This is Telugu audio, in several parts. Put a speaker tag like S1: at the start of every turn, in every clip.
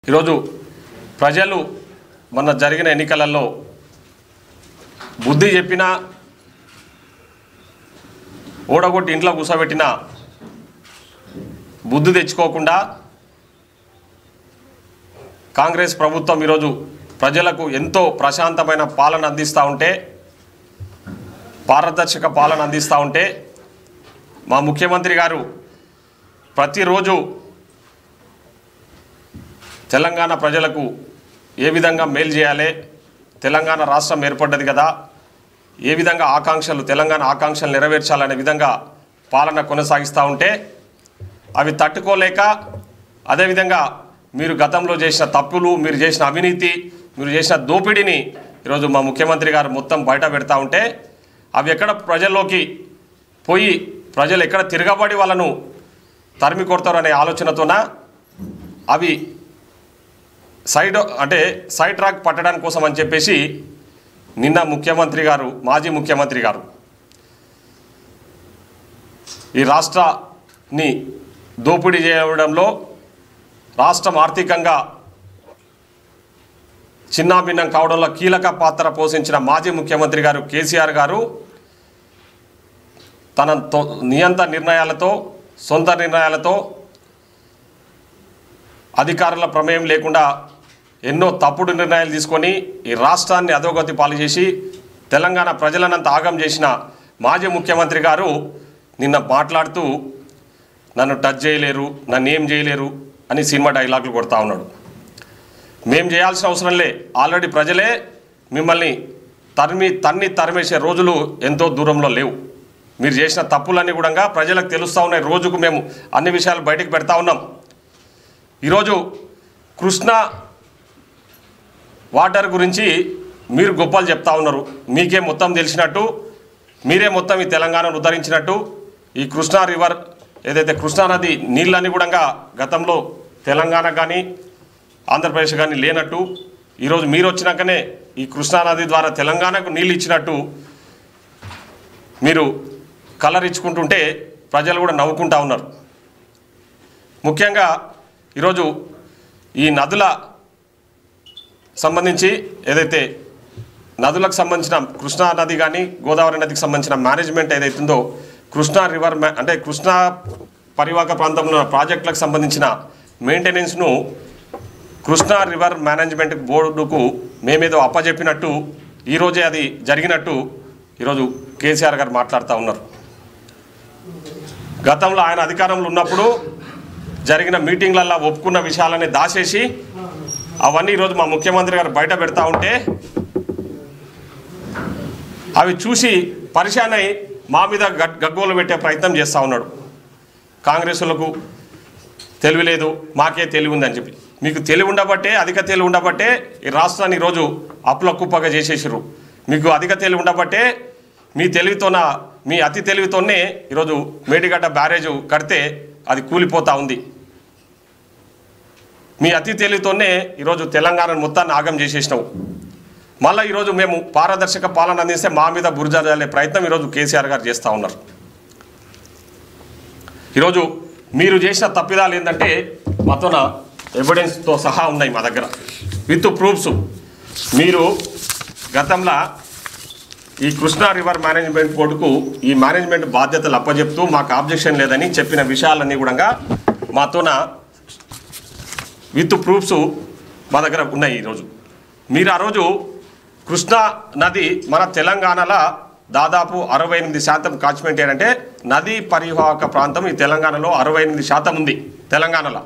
S1: ఈరోజు ప్రజలు మొన్న జరిగిన ఎన్నికలలో బుద్ధి చెప్పినా ఓడగొట్టి ఇంట్లో కూర్చోబెట్టిన బుద్ధి తెచ్చుకోకుండా కాంగ్రెస్ ప్రభుత్వం ఈరోజు ప్రజలకు ఎంతో ప్రశాంతమైన పాలన అందిస్తూ ఉంటే పారదర్శక పాలన అందిస్తూ ఉంటే మా ముఖ్యమంత్రి గారు ప్రతిరోజు తెలంగాణ ప్రజలకు ఏ విధంగా మేలు చేయాలి తెలంగాణ రాష్ట్రం ఏర్పడ్డది కదా ఏ విధంగా ఆకాంక్షలు తెలంగాణ ఆకాంక్షలు నెరవేర్చాలనే విధంగా పాలన కొనసాగిస్తూ ఉంటే అవి తట్టుకోలేక అదేవిధంగా మీరు గతంలో చేసిన తప్పులు మీరు చేసిన అవినీతి మీరు చేసిన దోపిడీని ఈరోజు మా ముఖ్యమంత్రి గారు మొత్తం బయట పెడతా ఉంటే అవి ఎక్కడ ప్రజల్లోకి పోయి ప్రజలు ఎక్కడ తిరగబడి వాళ్ళను తరిమి కొడతారు అనే ఆలోచనతోన అవి సైడ్ అంటే సైడ్ ట్రాక్ పట్టడానికి కోసం అని చెప్పేసి నిన్న ముఖ్యమంత్రి గారు మాజీ ముఖ్యమంత్రి గారు ఈ రాష్ట్రాన్ని దోపిడీ చేయడంలో రాష్ట్రం ఆర్థికంగా చిన్నాభిన్నం కావడంలో కీలక పాత్ర పోషించిన మాజీ ముఖ్యమంత్రి గారు కేసీఆర్ గారు తన తొ- నియంత నిర్ణయాలతో సొంత నిర్ణయాలతో అధికారుల ప్రమేయం లేకుండా ఎన్నో తప్పుడు నిర్ణయాలు తీసుకొని ఈ రాష్ట్రాన్ని అధోగతి పాలు చేసి తెలంగాణ ప్రజలనంత ఆగం చేసిన మాజీ ముఖ్యమంత్రి గారు నిన్న మాట్లాడుతూ నన్ను టచ్ చేయలేరు నన్ను ఏం చేయలేరు అని సినిమా డైలాగులు కొడతా ఉన్నాడు మేం చేయాల్సిన అవసరం లే ఆల్రెడీ ప్రజలే మిమ్మల్ని తరిమి తన్ని తరిమేసే రోజులు ఎంతో దూరంలో లేవు మీరు చేసిన తప్పులన్నీ కూడా ప్రజలకు తెలుస్తూ ఉన్నాయి రోజుకు మేము అన్ని విషయాలు బయటకు పెడతా ఉన్నాం ఈరోజు కృష్ణ వాటర్ గురించి మీరు గొప్పలు చెప్తా ఉన్నారు మీకే మొత్తం తెలిసినట్టు మీరే మొత్తం ఈ తెలంగాణను ఉద్ధరించినట్టు ఈ కృష్ణా రివర్ ఏదైతే కృష్ణా నది నీళ్ళని కూడా గతంలో తెలంగాణ కానీ ఆంధ్రప్రదేశ్ కానీ లేనట్టు ఈరోజు మీరు వచ్చినాకనే ఈ కృష్ణా నది ద్వారా తెలంగాణకు నీళ్ళు ఇచ్చినట్టు మీరు కలర్ ఇచ్చుకుంటుంటే ప్రజలు కూడా నవ్వుకుంటా ఉన్నారు ముఖ్యంగా ఈరోజు ఈ నదుల సంబంధించి ఏదైతే నదులకు సంబంధించిన కృష్ణా నది కానీ గోదావరి నదికి సంబంధించిన మేనేజ్మెంట్ ఏదైతుందో కృష్ణా రివర్ మే- అంటే కృష్ణా పరివాహక ప్రాంతంలో ఉన్న ప్రాజెక్టులకు సంబంధించిన మెయింటెనెన్స్ను కృష్ణా రివర్ మేనేజ్మెంట్ బోర్డుకు మేమేదో అప్పజెప్పినట్టు ఈరోజే అది జరిగినట్టు ఈరోజు కేసీఆర్ గారు మాట్లాడుతూ ఉన్నారు గతంలో ఆయన అధికారంలో ఉన్నప్పుడు జరిగిన మీటింగ్లల్లో ఒప్పుకున్న విషయాలని దాచేసి అవన్నీ ఈరోజు మా ముఖ్యమంత్రి గారు బయట పెడతా ఉంటే అవి చూసి పరిశాన్ అయి మా మీద గట్- గగ్గోలు పెట్టే ప్రయత్నం చేస్తూ ఉన్నాడు కాంగ్రెసులకు తెలివి లేదు మాకే తెలివి ఉందని చెప్పి మీకు తెలివి ఉండబట్టే అధిక తెలివి ఉండబట్టే ఈ రాష్ట్రాన్ని ఈరోజు అప్పుల కుప్పగా చేసేసారు మీకు అధిక తెలివి ఉండబట్టే మీ తెలివితోన మీ అతి తెలివితోనే ఈరోజు మేడిగడ్డ బ్యారేజ్ కడితే అది కూలిపోతా ఉంది మీ అతి తెలివితోనే ఈరోజు తెలంగాణను మొత్తాన్ని ఆగం చేసేసినావు మళ్ళీ ఈరోజు మేము పారదర్శక పాలన అందిస్తే మా మీద బురద జల్లే ప్రయత్నం ఈరోజు కేసీఆర్ గారు చేస్తూ ఉన్నారు ఈరోజు మీరు చేసిన తప్పిదాలు ఏంటంటే మాతోన ఎవిడెన్స్తో సహా ఉన్నాయి మా దగ్గర విత్ ప్రూఫ్స్ మీరు గతంలో ఈ కృష్ణా రివర్ మేనేజ్మెంట్ బోర్డుకు ఈ మేనేజ్మెంట్ బాధ్యతలు అప్పచెప్తూ మాకు ఆబ్జెక్షన్ లేదని చెప్పిన విషయాలన్నీ కూడా మాతోన విత్ ప్రూఫ్స్ మా దగ్గర ఉన్నాయి ఈరోజు మీరు ఆ రోజు కృష్ణా నది మన తెలంగాణలో దాదాపు అరవై ఎనిమిది శాతం కాన్స్మెంట్ ఏంటంటే నదీ పరివాహక ప్రాంతం ఈ తెలంగాణలో అరవై ఎనిమిది శాతం ఉంది తెలంగాణలో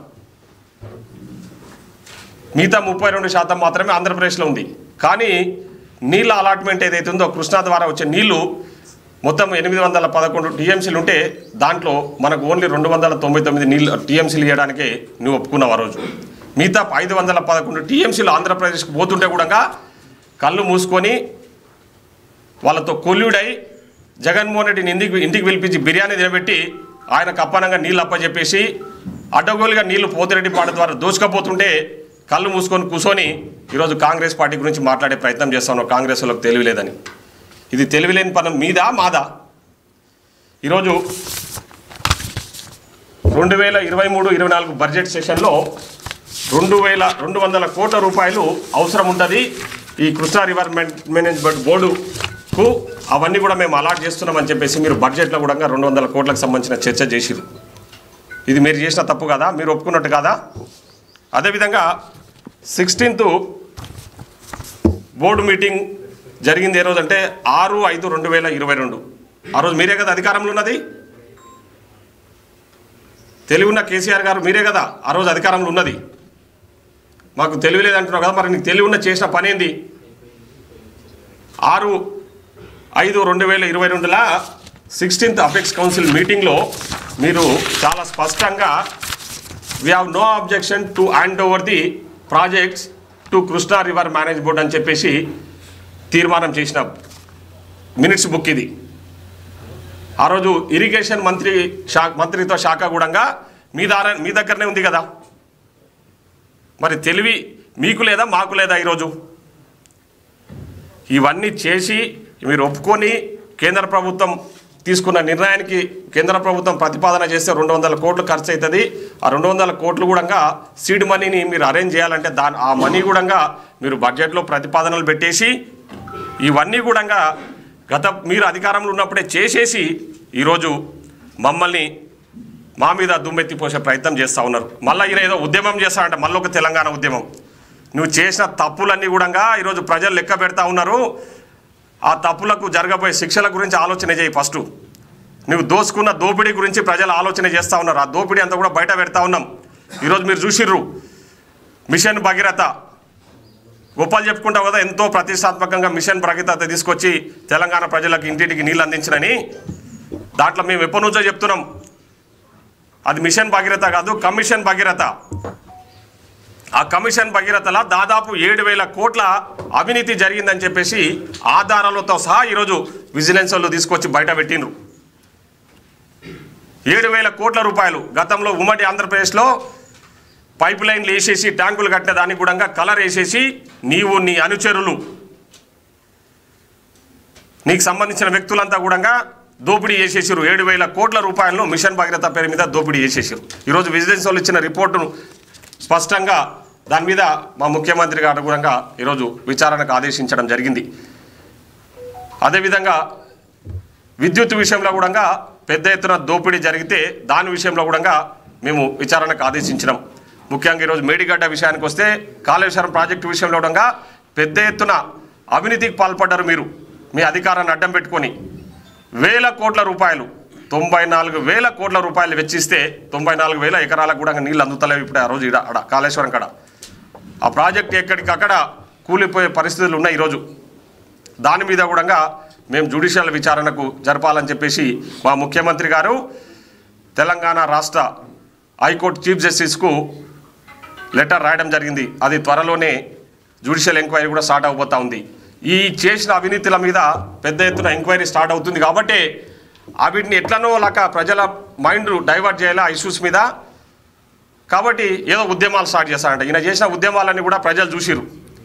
S1: మిగతా ముప్పై రెండు శాతం మాత్రమే ఆంధ్రప్రదేశ్లో ఉంది కానీ నీళ్ళ అలాట్మెంట్ ఏదైతే ఉందో కృష్ణా ద్వారా వచ్చే నీళ్లు మొత్తం ఎనిమిది వందల పదకొండు టీఎంసీలు ఉంటే దాంట్లో మనకు ఓన్లీ రెండు వందల తొంభై తొమ్మిది నీళ్ళు టీఎంసీలు ఇవ్వడానికే నువ్వు ఒప్పుకున్నావు ఆ రోజు మిగతా ఐదు వందల పదకొండు టీఎంసీలు ఆంధ్రప్రదేశ్కి పోతుంటే కూడా కళ్ళు మూసుకొని వాళ్ళతో కొల్లుడై జగన్మోహన్ రెడ్డిని ఇంటికి ఇంటికి పిలిపించి బిర్యానీ తినబెట్టి ఆయనకు అప్పనంగా నీళ్ళు అప్పచెప్పేసి అడ్డగోలుగా నీళ్లు పోతిరెడ్డిపాట ద్వారా దోచుకపోతుంటే కళ్ళు మూసుకొని కూర్చొని ఈరోజు కాంగ్రెస్ పార్టీ గురించి మాట్లాడే ప్రయత్నం చేస్తాను కాంగ్రెస్ వాళ్ళకి తెలియలేదని ఇది తెలివిలేని పనం మీదా మాదా ఈరోజు రెండు వేల ఇరవై మూడు ఇరవై నాలుగు బడ్జెట్ సెషన్లో రెండు వేల రెండు వందల కోట్ల రూపాయలు అవసరం ఉంటుంది ఈ కృష్ణా రివర్ మేన్- మేనేజ్మెంట్ బోర్డుకు అవన్నీ కూడా మేము అలాట్ చేస్తున్నామని చెప్పేసి మీరు బడ్జెట్లో కూడా రెండు వందల కోట్లకు సంబంధించిన చర్చ చేసిరు ఇది మీరు చేసిన తప్పు కదా మీరు ఒప్పుకున్నట్టు కాదా అదేవిధంగా సిక్స్టీన్త్ బోర్డు మీటింగ్ జరిగింది ఏ రోజు అంటే ఆరు ఐదు రెండు వేల ఇరవై రెండు ఆ రోజు మీరే కదా అధికారంలో ఉన్నది తెలివి ఉన్న కేసీఆర్ గారు మీరే కదా ఆ రోజు అధికారంలో ఉన్నది మాకు తెలివి లేదంటున్నావు కదా మరి నీకు తెలివి ఉన్న చేసిన పని ఏంది ఆరు ఐదు రెండు వేల ఇరవై రెండులా సిక్స్టీన్త్ అపెక్స్ కౌన్సిల్ మీటింగ్లో మీరు చాలా స్పష్టంగా we have no objection to hand over the projects to Krishna river manage board అని చెప్పేసి తీర్మానం చేసిన మినిట్స్ బుక్ ఇది ఆ రోజు ఇరిగేషన్ మంత్రి శా మంత్రిత్వ శాఖ కూడా మీ దార మీ దగ్గరనే ఉంది కదా మరి తెలివి మీకు లేదా మాకు లేదా ఈరోజు ఇవన్నీ చేసి మీరు ఒప్పుకొని కేంద్ర ప్రభుత్వం తీసుకున్న నిర్ణయానికి కేంద్ర ప్రభుత్వం ప్రతిపాదన చేస్తే రెండు వందల కోట్లు ఖర్చు అవుతుంది ఆ రెండు వందల కోట్లు కూడా సీడ్ మనీని మీరు అరేంజ్ చేయాలంటే దాని ఆ మనీ కూడా మీరు బడ్జెట్లో ప్రతిపాదనలు పెట్టేసి ఇవన్నీ కూడా గత మీరు అధికారంలో ఉన్నప్పుడే చేసేసి ఈరోజు మమ్మల్ని మా మీద దుమ్మెత్తి పోసే ప్రయత్నం చేస్తూ ఉన్నారు మళ్ళీ ఈయన ఏదో ఉద్యమం చేస్తాడంట మళ్ళీ ఒక తెలంగాణ ఉద్యమం నువ్వు చేసిన తప్పులన్నీ కూడా ఈరోజు ప్రజలు లెక్క పెడతా ఉన్నారు ఆ తప్పులకు జరగబోయే శిక్షల గురించి ఆలోచన చేయి ఫస్ట్ నువ్వు దోసుకున్న దోపిడీ గురించి ప్రజలు ఆలోచన చేస్తూ ఉన్నారు ఆ దోపిడీ అంతా కూడా బయట పెడతా ఉన్నాం ఈరోజు మీరు చూసిర్రు మిషన్ భగీరథ గొప్పలు చెప్పుకుంటావు కదా ఎంతో ప్రతిష్టాత్మకంగా మిషన్ భగీరథ తీసుకొచ్చి తెలంగాణ ప్రజలకు ఇంటింటికి నీళ్ళు అందించినని దాంట్లో మేము ఎప్పటి నుంచో చెప్తున్నాం అది మిషన్ భగీరథ కాదు కమిషన్ భగీరథ ఆ కమిషన్ భగీరథల దాదాపు ఏడు వేల కోట్ల అవినీతి జరిగిందని చెప్పేసి ఆధారాలతో సహా ఈరోజు విజిలెన్స్ వాళ్ళు తీసుకొచ్చి బయట పెట్టిండ్రు ఏడు వేల కోట్ల రూపాయలు గతంలో ఉమ్మడి ఆంధ్రప్రదేశ్లో పైప్ లైన్లు వేసేసి ట్యాంకులు కట్టిన దానికి కూడా కలర్ వేసేసి నీవు నీ అనుచరులు నీకు సంబంధించిన వ్యక్తులంతా కూడా దోపిడీ చేసేసారు ఏడు వేల కోట్ల రూపాయలను మిషన్ భగీరథ పేరు మీద దోపిడీ చేసేసారు ఈరోజు విజిలెన్స్ వాళ్ళు ఇచ్చిన రిపోర్టును స్పష్టంగా దాని మీద మా ముఖ్యమంత్రి గారు కూడా ఈరోజు విచారణకు ఆదేశించడం జరిగింది అదేవిధంగా విద్యుత్ విషయంలో కూడా పెద్ద ఎత్తున దోపిడీ జరిగితే దాని విషయంలో కూడా మేము విచారణకు ఆదేశించినాం ముఖ్యంగా ఈరోజు మేడిగడ్డ విషయానికి వస్తే కాళేశ్వరం ప్రాజెక్టు విషయంలో కూడా పెద్ద ఎత్తున అవినీతికి పాల్పడ్డారు మీరు మీ అధికారాన్ని అడ్డం పెట్టుకొని వేల కోట్ల రూపాయలు తొంభై నాలుగు వేల కోట్ల రూపాయలు వెచ్చిస్తే తొంభై నాలుగు వేల ఎకరాలకు కూడా నీళ్ళు అందుతలేవు ఇప్పుడు ఆ రోజు ఇడ అడ కాళేశ్వరం కాడ ఆ ప్రాజెక్ట్ ఎక్కడికక్కడ కూలిపోయే పరిస్థితులు ఉన్నాయి ఈరోజు దాని మీద కూడా మేము జ్యుడిషియల్ విచారణకు జరపాలని చెప్పేసి మా ముఖ్యమంత్రి గారు తెలంగాణ రాష్ట్ర హైకోర్టు చీఫ్ జస్టిస్కు లెటర్ రాయడం జరిగింది అది త్వరలోనే జ్యుడిషియల్ ఎంక్వైరీ కూడా స్టార్ట్ అవబోతా ఉంది ఈ చేసిన అవినీతుల మీద పెద్ద ఎత్తున ఎంక్వైరీ స్టార్ట్ అవుతుంది కాబట్టి ఆ వీటిని ఎట్లనో లాక ప్రజల మైండ్ డైవర్ట్ చేయాలి ఆ ఇష్యూస్ మీద కాబట్టి ఏదో ఉద్యమాలు స్టార్ట్ చేస్తారంట ఈయన చేసిన ఉద్యమాలన్నీ కూడా ప్రజలు చూసిరు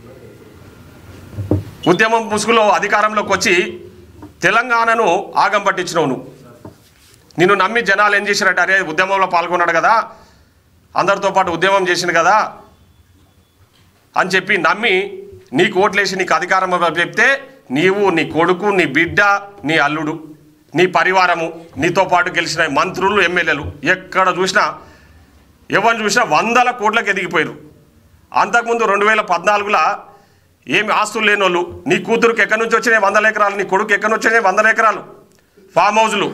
S1: ఉద్యమం ముసుగులో అధికారంలోకి వచ్చి తెలంగాణను ఆగం పట్టించినావు నువ్వు నిన్ను నమ్మి జనాలు ఏం చేశారంటే అరే ఉద్యమంలో పాల్గొన్నాడు కదా అందరితో పాటు ఉద్యమం చేసింది కదా అని చెప్పి నమ్మి నీకు ఓట్లేసి నీకు అధికారం చెప్తే నీవు నీ కొడుకు నీ బిడ్డ నీ అల్లుడు నీ పరివారము నీతో పాటు గెలిచిన మంత్రులు ఎమ్మెల్యేలు ఎక్కడ చూసినా ఎవరిని చూసినా వందల కోట్లకు ఎదిగిపోయారు అంతకుముందు రెండు వేల పద్నాలుగులో ఏమి ఆస్తులు లేని వాళ్ళు నీ కూతురుకి ఎక్కడి నుంచి వచ్చినాయి వందల ఎకరాలు నీ కొడుకు ఎక్కడి నుంచి వచ్చినాయి వందల ఎకరాలు ఫామ్ హౌజులు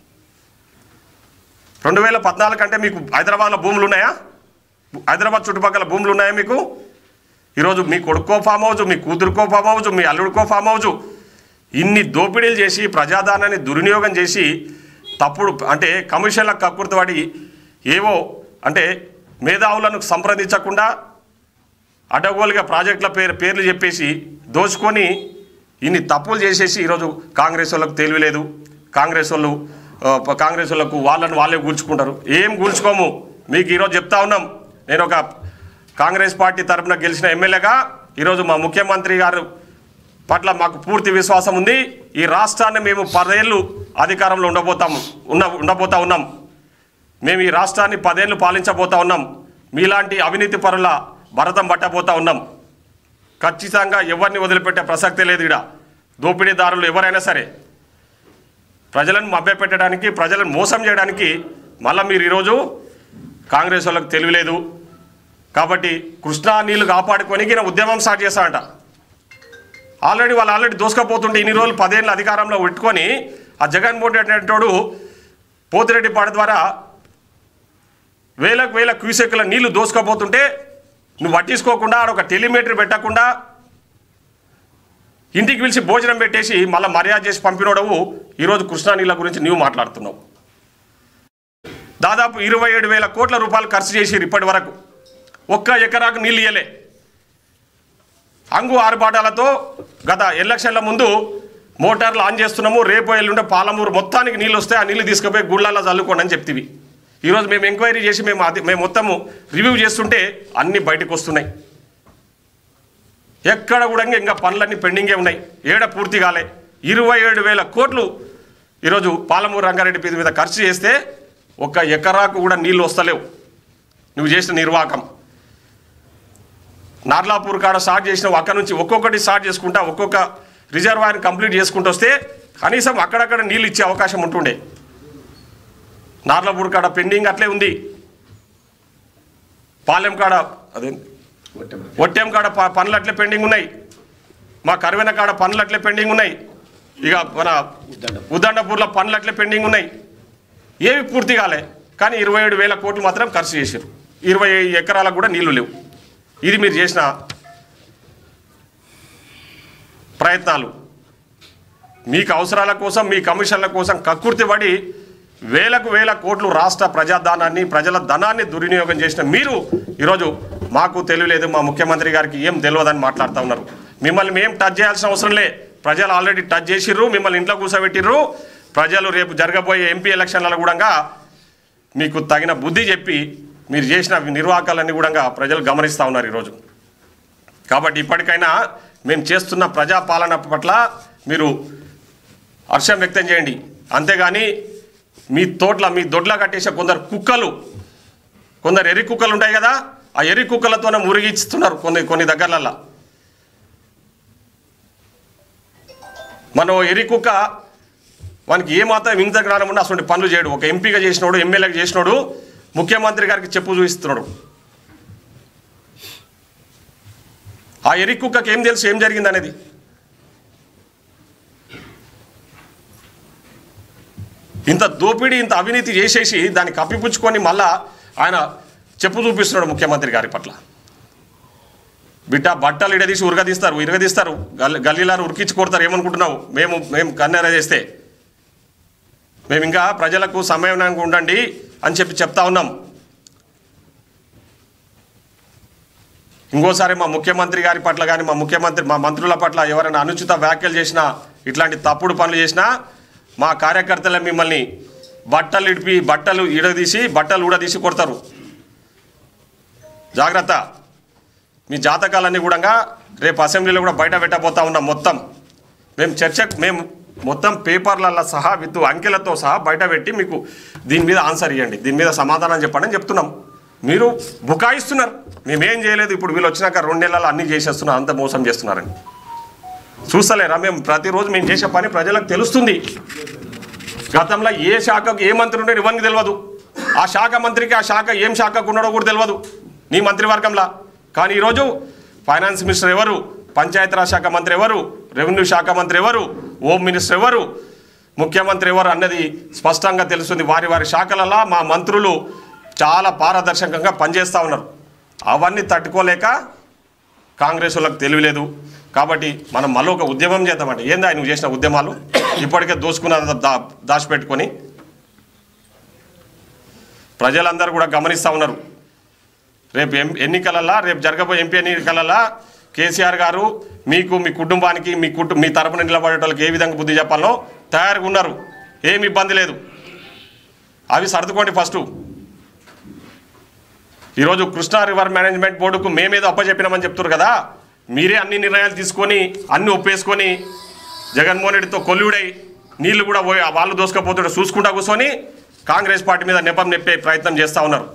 S1: రెండు వేల పద్నాలుగు అంటే మీకు హైదరాబాద్లో భూములు ఉన్నాయా హైదరాబాద్ చుట్టుపక్కల భూములు ఉన్నాయా మీకు ఈరోజు మీ కొడుకో ఫామ్ హౌజ్ మీ కూతురుకో ఫామ్ హౌజ్ మీ అల్లుడికో ఫామ్ హౌజ్ ఇన్ని దోపిడీలు చేసి ప్రజాదానాన్ని దుర్వినియోగం చేసి తప్పుడు అంటే కమిషన్లకు కక్కుర్తపడి ఏవో అంటే మేధావులను సంప్రదించకుండా అడ్డగోలుగా ప్రాజెక్టుల పేరు పేర్లు చెప్పేసి దోచుకొని ఇన్ని తప్పులు చేసేసి ఈరోజు కాంగ్రెస్ వాళ్ళకు తెలియలేదు కాంగ్రెస్ వాళ్ళు ఆ, ప- కాంగ్రెస్ వాళ్ళకు వాళ్ళని వాళ్ళే కూల్చుకుంటారు ఏం కూల్చుకోము మీకు ఈరోజు చెప్తా ఉన్నాం నేను ఒక కాంగ్రెస్ పార్టీ తరపున గెలిచిన ఎమ్మెల్యేగా ఈరోజు మా ముఖ్యమంత్రి గారు పట్ల మాకు పూర్తి విశ్వాసం ఉంది ఈ రాష్ట్రాన్ని మేము పదేళ్ళు అధికారంలో ఉండబోతాము ఉన్న ఉండబోతా ఉన్నాం మేము ఈ రాష్ట్రాన్ని పదేళ్ళు పాలించబోతా ఉన్నాం మీలాంటి అవినీతి పరుల భరతం పట్టబోతా ఉన్నాం ఖచ్చితంగా ఎవరిని వదిలిపెట్టే ప్రసక్తే లేదు ఇక్కడ దోపిడీదారులు ఎవరైనా సరే ప్రజలను మభ్యపెట్టడానికి ప్రజలను మోసం చేయడానికి మళ్ళీ మీరు ఈరోజు కాంగ్రెస్ వాళ్ళకి తెలియలేదు కాబట్టి కృష్ణా నీళ్లు కాపాడుకొని ఈయన ఉద్యమం స్టార్ట్ చేస్తాడంట ఆల్రెడీ వాళ్ళు ఆల్రెడీ దూసుకపోతుంటే ఇన్ని రోజులు పదేళ్ళు అధికారంలో పెట్టుకొని ఆ జగన్మోహన్ రెడ్డి అనేటోడు పోతిరెడ్డి పాట ద్వారా వేలకు వేల క్యూసెక్కుల నీళ్లు దోసుకపోతుంటే నువ్వు పట్టించుకోకుండా ఆడ ఒక టెలిమీటర్ పెట్టకుండా ఇంటికి పిలిచి భోజనం పెట్టేసి మళ్ళీ మర్యాద చేసి పంపినోడవు ఈరోజు కృష్ణా నీళ్ళ గురించి నువ్వు మాట్లాడుతున్నావు దాదాపు ఇరవై ఏడు వేల కోట్ల రూపాయలు ఖర్చు చేసిరు ఇప్పటి వరకు ఒక్క ఎకరాకు నీళ్ళు ఇయ్యలే అంగు ఆరుబాటాలతో గత ఎలక్షన్ల ముందు మోటార్లు ఆన్ చేస్తున్నాము రేపు ఎల్లుండే పాలమూరు మొత్తానికి నీళ్ళు వస్తే ఆ నీళ్ళు తీసుకుపోయి గుళ్ళల్లో చల్లుకోండి అని చెప్తివి ఈరోజు మేము ఎంక్వైరీ చేసి మేము అది మేము మొత్తము రివ్యూ చేస్తుంటే అన్నీ బయటకు వస్తున్నాయి ఎక్కడ కూడా ఇంకా పనులన్నీ పెండింగే ఉన్నాయి ఏడ పూర్తి కాలే ఇరవై ఏడు వేల కోట్లు ఈరోజు పాలమూరు రంగారెడ్డి పేరు మీద ఖర్చు చేస్తే ఒక్క ఎకరాకు కూడా నీళ్ళు వస్తలేవు నువ్వు చేసిన నిర్వాహకం నార్లాపూర్ కాడ స్టార్ట్ చేసినావు అక్కడ నుంచి ఒక్కొక్కటి స్టార్ట్ చేసుకుంటా ఒక్కొక్క రిజర్వాయర్ కంప్లీట్ చేసుకుంటూ వస్తే కనీసం అక్కడక్కడ నీళ్ళు ఇచ్చే అవకాశం ఉంటుండే నార్లాపూర్ కాడ పెండింగ్ అట్లే ఉంది పాలెం కాడ అదే ఒట్టెం కాడ ప- పనులు అట్లే పెండింగ్ ఉన్నాయి మా కరువెన కాడ పనులు అట్లే పెండింగ్ ఉన్నాయి ఇక మన ఉద్దండపూర్లో పనులు అట్లే పెండింగ్ ఉన్నాయి ఏవి పూర్తి కాలే కానీ ఇరవై ఏడు వేల కోట్లు మాత్రం ఖర్చు చేశారు ఇరవై ఎకరాలకు కూడా నీళ్లు లేవు ఇది మీరు చేసిన ప్రయత్నాలు మీకు అవసరాల కోసం మీ కమిషన్ల కోసం కక్కుర్తి పడి వేలకు వేల కోట్లు రాష్ట్ర ప్రజాధనాన్ని ప్రజల ధనాన్ని దుర్వినియోగం చేసిన మీరు ఈరోజు మాకు తెలియలేదు మా ముఖ్యమంత్రి గారికి ఏం తెలియదని మాట్లాడుతూ ఉన్నారు మిమ్మల్ని మేము టచ్ చేయాల్సిన అవసరం లే ప్రజలు ఆల్రెడీ టచ్ చేసిర్రు మిమ్మల్ని ఇంట్లో కూర్చోబెట్టిర్రు ప్రజలు రేపు జరగబోయే ఎంపీ ఎలక్షన్లలో కూడా మీకు తగిన బుద్ధి చెప్పి మీరు చేసిన నిర్వాహకాలన్నీ కూడా ప్రజలు గమనిస్తూ ఉన్నారు ఈరోజు కాబట్టి ఇప్పటికైనా మేము చేస్తున్న ప్రజాపాలన పట్ల మీరు హర్షం వ్యక్తం చేయండి అంతేగాని మీ తోట్ల మీ దొడ్ల కట్టేసే కొందరు కుక్కలు కొందరు ఎర్రి కుక్కలు ఉంటాయి కదా ఆ ఎర్రి కుక్కలతోనే మురిగిస్తున్నారు కొన్ని కొన్ని దగ్గరలల్లా మనం ఎర్రి కుక్క వానికి ఏమాత్రం ఇంత జ్ఞానం ఉండి అటువంటి పనులు చేయడు ఒక ఎంపీగా చేసినోడు ఎమ్మెల్యేగా చేసినోడు ముఖ్యమంత్రి గారికి చెప్పు చూపిస్తున్నాడు ఆ ఎరి కుక్కకి ఏం తెలుసు ఏం జరిగింది అనేది ఇంత దోపిడీ ఇంత అవినీతి చేసేసి దాన్ని కప్పిపుచ్చుకొని మళ్ళా ఆయన చెప్పు చూపిస్తున్నాడు ముఖ్యమంత్రి గారి పట్ల బిడ్డ బట్టలు ఇడదీసి ఉరగదీస్తారు ఇరగదీస్తారు గల్ గల్లీలారు ఉరికించి కొడతారు ఏమనుకుంటున్నావు మేము మేము కన్నెర చేస్తే మేము ఇంకా ప్రజలకు సమయంగా ఉండండి అని చెప్పి చెప్తా ఉన్నాం ఇంకోసారి మా ముఖ్యమంత్రి గారి పట్ల కానీ మా ముఖ్యమంత్రి మా మంత్రుల పట్ల ఎవరైనా అనుచిత వ్యాఖ్యలు చేసినా ఇట్లాంటి తప్పుడు పనులు చేసినా మా కార్యకర్తలే మిమ్మల్ని బట్టలు ఇడిపి బట్టలు ఇడదీసి బట్టలు ఊడదీసి కొడతారు జాగ్రత్త మీ జాతకాలన్నీ కూడా రేపు అసెంబ్లీలో కూడా బయట పెట్టబోతా ఉన్నాం మొత్తం మేము చర్చ మేము మొత్తం పేపర్లలో సహా విత్ అంకెలతో సహా బయట పెట్టి మీకు దీని మీద ఆన్సర్ ఇవ్వండి దీని మీద సమాధానం చెప్పండి అని చెప్తున్నాం మీరు బుకాయిస్తున్నారు మేమేం చేయలేదు ఇప్పుడు వీళ్ళు వచ్చినాక రెండు నెలలు అన్నీ చేసేస్తున్నారు అంత మోసం చేస్తున్నారని చూస్తలేరా మేము ప్రతిరోజు మేము చేసే పని ప్రజలకు తెలుస్తుంది గతంలో ఏ శాఖకు ఏ మంత్రి ఉండేది ఇవన్నీ తెలియదు ఆ శాఖ మంత్రికి ఆ శాఖ ఏం శాఖకు ఉన్నాడో కూడా తెలియదు నీ మంత్రివర్గంలో కానీ ఈరోజు ఫైనాన్స్ మినిస్టర్ ఎవరు పంచాయతీరాజ్ శాఖ మంత్రి ఎవరు రెవెన్యూ శాఖ మంత్రి ఎవరు హోమ్ మినిస్టర్ ఎవరు ముఖ్యమంత్రి ఎవరు అన్నది స్పష్టంగా తెలుస్తుంది వారి వారి శాఖలలో మా మంత్రులు చాలా పారదర్శకంగా పనిచేస్తూ ఉన్నారు అవన్నీ తట్టుకోలేక కాంగ్రెస్ వాళ్ళకి తెలియలేదు కాబట్టి మనం మళ్ళీ ఒక ఉద్యమం చేద్దామంటే ఏందా నువ్వు చేసిన ఉద్యమాలు ఇప్పటికే దోసుకున్న దా దాచిపెట్టుకొని ప్రజలందరూ కూడా గమనిస్తూ ఉన్నారు రేపు ఎం ఎన్నికలల్లా రేపు జరగబోయే ఎంపీ ఎన్నికలల్లా కేసీఆర్ గారు మీకు మీ కుటుంబానికి మీ కుటుంబ మీ తరపున నిలబడే వాళ్ళకి ఏ విధంగా బుద్ధి చెప్పాలో తయారుగా ఉన్నారు ఏమి ఇబ్బంది లేదు అవి సర్దుకోండి ఫస్ట్ ఈరోజు కృష్ణా రివర్ మేనేజ్మెంట్ బోర్డుకు మేమేదో అప్పచెప్పినామని చెప్తారు కదా మీరే అన్ని నిర్ణయాలు తీసుకొని అన్ని ఒప్పేసుకొని జగన్మోహన్ రెడ్డితో కొల్లుడై నీళ్లు కూడా పోయి వాళ్ళు దోసుకపోతుంటే చూసుకుంటా కూర్చొని కాంగ్రెస్ పార్టీ మీద నెపం నెప్పే ప్రయత్నం చేస్తూ ఉన్నారు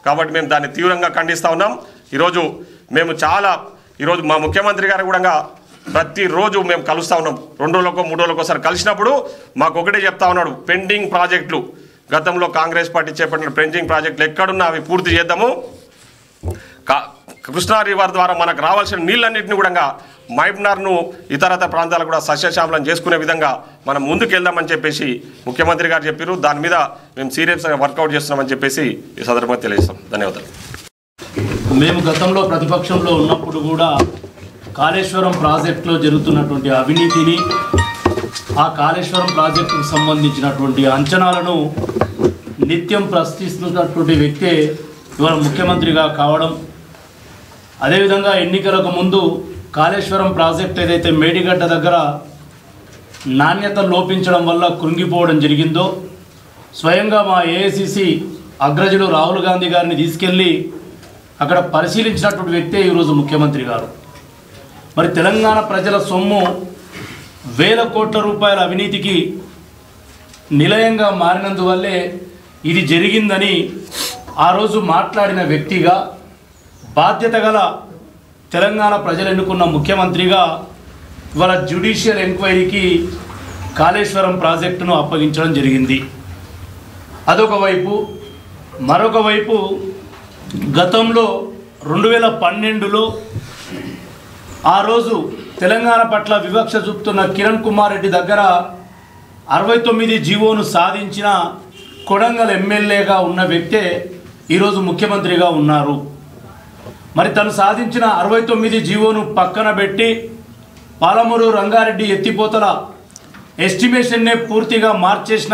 S1: కాబట్టి మేము దాన్ని తీవ్రంగా ఖండిస్తూ ఉన్నాం ఈరోజు మేము చాలా ఈరోజు మా ముఖ్యమంత్రి గారు కూడా ప్రతిరోజు మేము కలుస్తూ ఉన్నాం రెండు రోజులకో మూడు రోజులకు ఒకసారి కలిసినప్పుడు మాకు ఒకటే చెప్తా ఉన్నాడు పెండింగ్ ప్రాజెక్టులు గతంలో కాంగ్రెస్ పార్టీ చేపట్టిన పెండింగ్ ప్రాజెక్టులు ఎక్కడున్నా అవి పూర్తి చేద్దాము కా కృష్ణా రివర్ ద్వారా మనకు రావాల్సిన నీళ్ళన్నింటినీ కూడా మైబ్నార్ను ఇతరత ప్రాంతాలు కూడా సస్యశ్యామలం చేసుకునే విధంగా మనం ముందుకు వెళ్దామని చెప్పేసి ముఖ్యమంత్రి గారు చెప్పారు దాని మీద మేము సీరియస్గా వర్కౌట్ చేస్తున్నామని చెప్పేసి ఈ సందర్భంగా తెలియజేస్తాం ధన్యవాదాలు
S2: మేము గతంలో ప్రతిపక్షంలో ఉన్నప్పుడు కూడా కాళేశ్వరం ప్రాజెక్టులో జరుగుతున్నటువంటి అవినీతిని ఆ కాళేశ్వరం ప్రాజెక్టుకు సంబంధించినటువంటి అంచనాలను నిత్యం ప్రశ్నిస్తున్నటువంటి వ్యక్తే ఇవాళ ముఖ్యమంత్రిగా కావడం అదేవిధంగా ఎన్నికలకు ముందు కాళేశ్వరం ప్రాజెక్ట్ ఏదైతే మేడిగడ్డ దగ్గర నాణ్యత లోపించడం వల్ల కృంగిపోవడం జరిగిందో స్వయంగా మా ఏఐసిసి అగ్రజులు రాహుల్ గాంధీ గారిని తీసుకెళ్ళి అక్కడ పరిశీలించినటువంటి వ్యక్తే ఈరోజు ముఖ్యమంత్రి గారు మరి తెలంగాణ ప్రజల సొమ్ము వేల కోట్ల రూపాయల అవినీతికి నిలయంగా మారినందువల్లే ఇది జరిగిందని ఆ రోజు మాట్లాడిన వ్యక్తిగా బాధ్యత గల తెలంగాణ ప్రజలు ఎన్నుకున్న ముఖ్యమంత్రిగా ఇవాళ జ్యుడిషియల్ ఎంక్వైరీకి కాళేశ్వరం ప్రాజెక్టును అప్పగించడం జరిగింది అదొక వైపు మరొక వైపు గతంలో రెండు వేల పన్నెండులో ఆ రోజు తెలంగాణ పట్ల వివక్ష చూపుతున్న కిరణ్ కుమార్ రెడ్డి దగ్గర అరవై తొమ్మిది జీవోను సాధించిన కొడంగల్ ఎమ్మెల్యేగా ఉన్న వ్యక్తే ఈరోజు ముఖ్యమంత్రిగా ఉన్నారు మరి తను సాధించిన అరవై తొమ్మిది జీవోను పక్కన పెట్టి పాలమూరు రంగారెడ్డి ఎత్తిపోతల ఎస్టిమేషన్నే పూర్తిగా మార్చేసిన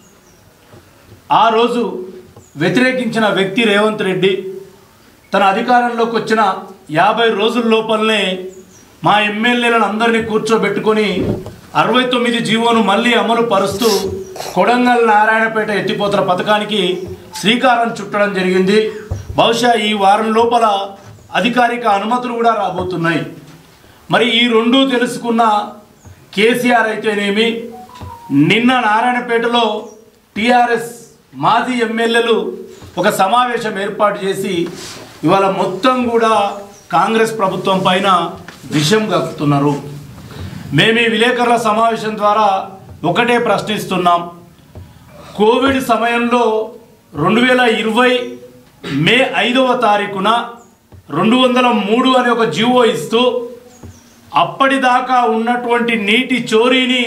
S2: ఆ రోజు వ్యతిరేకించిన వ్యక్తి రేవంత్ రెడ్డి తన అధికారంలోకి వచ్చిన యాభై రోజుల లోపలనే మా ఎమ్మెల్యేలను అందరినీ కూర్చోబెట్టుకొని అరవై తొమ్మిది జీవోను మళ్ళీ అమలు పరుస్తూ కొడంగల్ నారాయణపేట ఎత్తిపోతల పథకానికి శ్రీకారం చుట్టడం జరిగింది బహుశా ఈ వారం లోపల అధికారిక అనుమతులు కూడా రాబోతున్నాయి మరి ఈ రెండు తెలుసుకున్న కేసీఆర్ అయితేనేమి నిన్న నారాయణపేటలో టీఆర్ఎస్ మాజీ ఎమ్మెల్యేలు ఒక సమావేశం ఏర్పాటు చేసి ఇవాళ మొత్తం కూడా కాంగ్రెస్ ప్రభుత్వం పైన విషయం కక్కుతున్నారు మేము ఈ విలేకరుల సమావేశం ద్వారా ఒకటే ప్రశ్నిస్తున్నాం కోవిడ్ సమయంలో రెండు వేల ఇరవై మే ఐదవ తారీఖున రెండు వందల మూడు అనే ఒక జీవో ఇస్తూ అప్పటిదాకా ఉన్నటువంటి నీటి చోరీని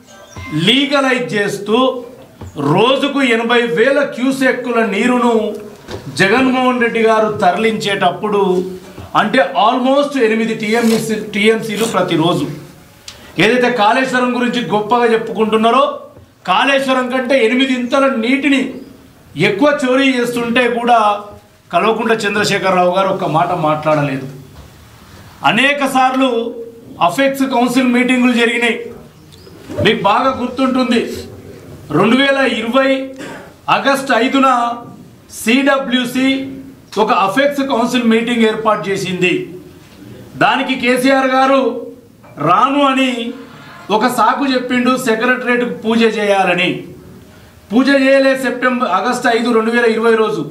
S2: లీగలైజ్ చేస్తూ రోజుకు ఎనభై వేల క్యూసెక్కుల నీరును జగన్మోహన్ రెడ్డి గారు తరలించేటప్పుడు అంటే ఆల్మోస్ట్ ఎనిమిది టీఎంసీ టీఎంసీలు ప్రతిరోజు ఏదైతే కాళేశ్వరం గురించి గొప్పగా చెప్పుకుంటున్నారో కాళేశ్వరం కంటే ఎనిమిది ఇంతల నీటిని ఎక్కువ చోరీ చేస్తుంటే కూడా కల్వకుంట్ల చంద్రశేఖరరావు గారు ఒక్క మాట మాట్లాడలేదు అనేక సార్లు అఫెక్స్ కౌన్సిల్ మీటింగులు జరిగినాయి మీకు బాగా గుర్తుంటుంది రెండు వేల ఇరవై ఆగస్ట్ ఐదున సిడబ్ల్యూసి ఒక అఫెక్స్ కౌన్సిల్ మీటింగ్ ఏర్పాటు చేసింది దానికి కేసీఆర్ గారు రాను అని ఒక సాకు చెప్పిండు సెక్రటరేట్కు పూజ చేయాలని పూజ చేయలే సెప్టెంబర్ ఆగస్ట్ ఐదు రెండు వేల ఇరవై రోజు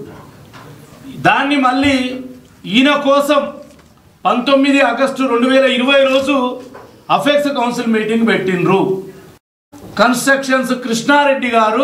S2: దాన్ని మళ్ళీ ఈయన కోసం పంతొమ్మిది ఆగస్టు రెండు వేల ఇరవై రోజు అఫెక్స్ కౌన్సిల్ మీటింగ్ పెట్టిండ్రు కన్స్ట్రక్షన్స్ కృష్ణారెడ్డి గారు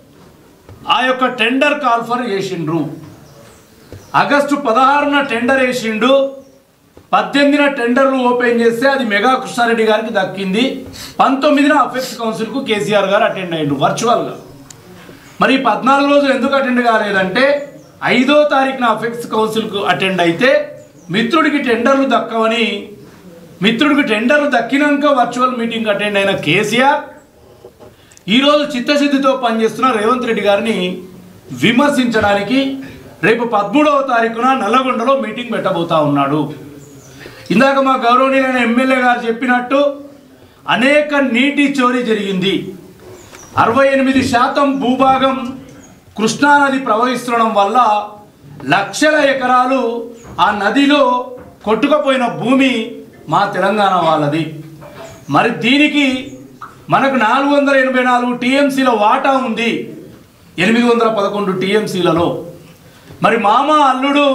S2: ఆ యొక్క టెండర్ కాల్ఫర్ చేసిండ్రు ఆగస్టు పదహారున టెండర్ వేసిండు పద్దెనిమిదిన టెండర్లు ఓపెన్ చేస్తే అది మెగా కృష్ణారెడ్డి గారికి దక్కింది పంతొమ్మిదిన అఫెక్స్ కౌన్సిల్కు కేసీఆర్ గారు అటెండ్ అయ్యిండు వర్చువల్గా మరి ఈ పద్నాలుగు రోజులు ఎందుకు అటెండ్ కాలేదంటే ఐదో తారీఖున అఫెక్స్ కౌన్సిల్కు అటెండ్ అయితే మిత్రుడికి టెండర్లు దక్కవని మిత్రుడికి టెండర్లు దక్కినాక వర్చువల్ మీటింగ్ అటెండ్ అయిన కేసీఆర్ ఈరోజు చిత్తశుద్ధితో పనిచేస్తున్న రేవంత్ రెడ్డి గారిని విమర్శించడానికి రేపు పదమూడవ తారీఖున నల్లగొండలో మీటింగ్ పెట్టబోతా ఉన్నాడు ఇందాక మా గౌరవనీయులైన ఎమ్మెల్యే గారు చెప్పినట్టు అనేక నీటి చోరీ జరిగింది అరవై ఎనిమిది శాతం భూభాగం కృష్ణానది ప్రవహిస్తుండడం వల్ల లక్షల ఎకరాలు ఆ నదిలో కొట్టుకుపోయిన భూమి మా తెలంగాణ వాళ్ళది మరి దీనికి మనకు నాలుగు వందల ఎనభై నాలుగు టీఎంసీల వాటా ఉంది ఎనిమిది వందల పదకొండు టీఎంసీలలో మరి మామ అల్లుడు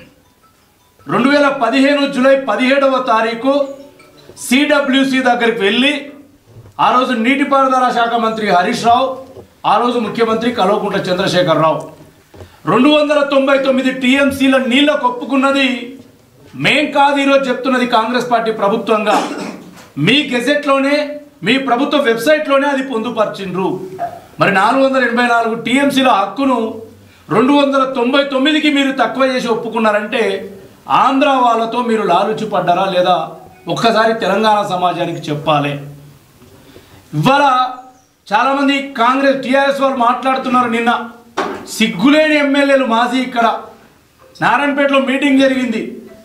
S2: రెండు వేల పదిహేను జూలై పదిహేడవ తారీఖు సిడబ్ల్యూసి దగ్గరికి వెళ్ళి ఆ రోజు నీటిపారుదల శాఖ మంత్రి హరీష్ రావు ఆ రోజు ముఖ్యమంత్రి కల్వకుంట్ల చంద్రశేఖర్ రావు రెండు వందల తొంభై తొమ్మిది టీఎంసీల నీళ్ళకు ఒప్పుకున్నది మేం కాదు ఈరోజు చెప్తున్నది కాంగ్రెస్ పార్టీ ప్రభుత్వంగా మీ గెజెట్లోనే మీ ప్రభుత్వ వెబ్సైట్లోనే అది పొందుపరిచిండ్రు మరి నాలుగు వందల ఎనభై నాలుగు టీఎంసీల హక్కును రెండు వందల తొంభై తొమ్మిదికి మీరు తక్కువ చేసి ఒప్పుకున్నారంటే ఆంధ్ర వాళ్ళతో మీరు లాలుచి పడ్డారా లేదా ఒక్కసారి తెలంగాణ సమాజానికి చెప్పాలి ఇవాళ చాలామంది కాంగ్రెస్ టీఆర్ఎస్ వాళ్ళు మాట్లాడుతున్నారు నిన్న సిగ్గులేని ఎమ్మెల్యేలు మాజీ ఇక్కడ నారాయణపేటలో మీటింగ్ జరిగింది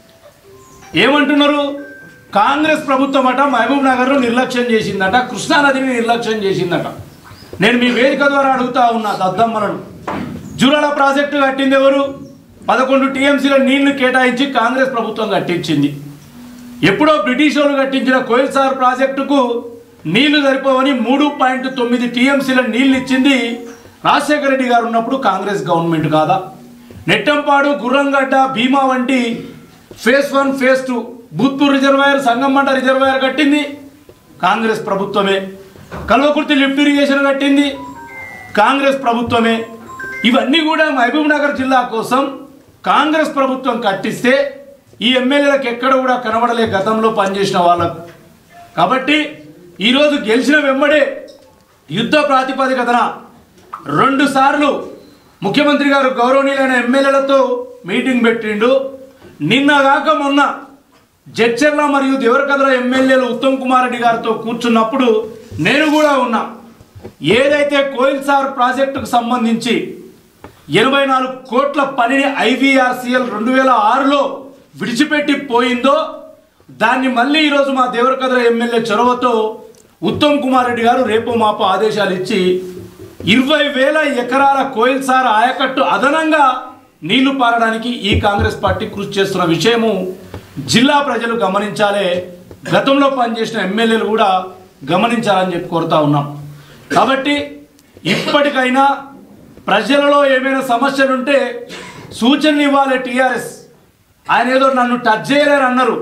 S2: ఏమంటున్నారు కాంగ్రెస్ ప్రభుత్వం అట మహబూబ్ నగర్ను నిర్లక్ష్యం చేసిందట కృష్ణానదిని నిర్లక్ష్యం చేసిందట నేను మీ వేదిక ద్వారా అడుగుతా ఉన్నా దద్దమ్మలను జూరాల ప్రాజెక్టు కట్టింది ఎవరు పదకొండు టీఎంసీల నీళ్లు కేటాయించి కాంగ్రెస్ ప్రభుత్వం కట్టించింది ఎప్పుడో బ్రిటిష్ వాళ్ళు కట్టించిన కోయిల్సార్ ప్రాజెక్టుకు నీళ్లు సరిపోవని మూడు పాయింట్ తొమ్మిది టీఎంసీల నీళ్లు ఇచ్చింది రాజశేఖర రెడ్డి గారు ఉన్నప్పుడు కాంగ్రెస్ గవర్నమెంట్ కాదా నెట్టంపాడు గుర్రంగడ్డ భీమా వంటి phase one phase two Bhoothpur reservoir సంగమంట రిజర్వాయర్ కట్టింది కాంగ్రెస్ ప్రభుత్వమే కల్వకుర్తి లిఫ్ట్ ఇరిగేషన్ కట్టింది కాంగ్రెస్ ప్రభుత్వమే ఇవన్నీ కూడా మహబూబ్ నగర్ జిల్లా కోసం కాంగ్రెస్ ప్రభుత్వం కట్టిస్తే ఈ ఎమ్మెల్యేలకు ఎక్కడ కూడా కనబడలే గతంలో పనిచేసిన వాళ్ళకు కాబట్టి ఈరోజు గెలిచిన వెంబడే యుద్ధ ప్రాతిపదికన రెండు సార్లు ముఖ్యమంత్రి గారు గౌరవనీయులైన ఎమ్మెల్యేలతో మీటింగ్ పెట్టిండు నిన్న కాక మొన్న జడ్చర్ల మరియు దేవరకద్ర ఎమ్మెల్యేలు ఉత్తమ్ కుమార్ రెడ్డి గారితో కూర్చున్నప్పుడు నేను కూడా ఉన్నా ఏదైతే కోయిల్సార్ ప్రాజెక్టుకు సంబంధించి ఎనభై నాలుగు కోట్ల పనిని ఐవీఆర్సీఎల్ రెండు వేల ఆరులో విడిచిపెట్టి పోయిందో దాన్ని మళ్ళీ ఈరోజు మా దేవరకద్ర ఎమ్మెల్యే చొరవతో ఉత్తమ్ కుమార్ రెడ్డి గారు రేపు మాపు ఆదేశాలు ఇచ్చి ఇరవై వేల ఎకరాల కోయిల్సార్ ఆయకట్టు అదనంగా నీళ్లు పారడానికి ఈ కాంగ్రెస్ పార్టీ కృషి చేస్తున్న విషయము జిల్లా ప్రజలు గమనించాలే గతంలో పనిచేసిన ఎమ్మెల్యేలు కూడా గమనించాలని చెప్పి కోరుతా ఉన్నాం కాబట్టి ఇప్పటికైనా ప్రజలలో ఏమైనా సమస్యలు ఉంటే సూచనలు ఇవ్వాలి టీఆర్ఎస్ ఆయన ఏదో నన్ను టచ్ చేయలేరు అన్నారు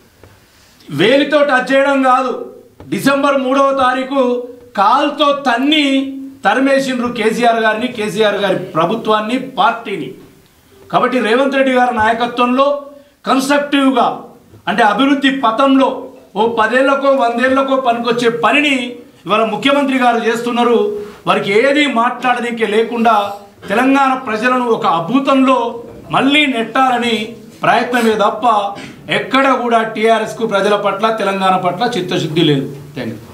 S2: వేలితో టచ్ చేయడం కాదు డిసెంబర్ మూడవ తారీఖు కాల్తో తన్ని తరిమేసిండ్రు కేసీఆర్ గారిని కేసీఆర్ గారి ప్రభుత్వాన్ని పార్టీని కాబట్టి రేవంత్ రెడ్డి గారి నాయకత్వంలో కన్స్ట్రక్టివ్గా అంటే అభివృద్ధి పథంలో ఓ పదేళ్లకో వందేళ్లకో పనికొచ్చే పనిని ఇవాళ ముఖ్యమంత్రి గారు చేస్తున్నారు వారికి ఏది మాట్లాడడానికి లేకుండా తెలంగాణ ప్రజలను ఒక అభూతంలో మళ్ళీ నెట్టాలని ప్రయత్నమే తప్ప ఎక్కడ కూడా టీఆర్ఎస్కు ప్రజల పట్ల తెలంగాణ పట్ల చిత్తశుద్ధి లేదు థ్యాంక్ యూ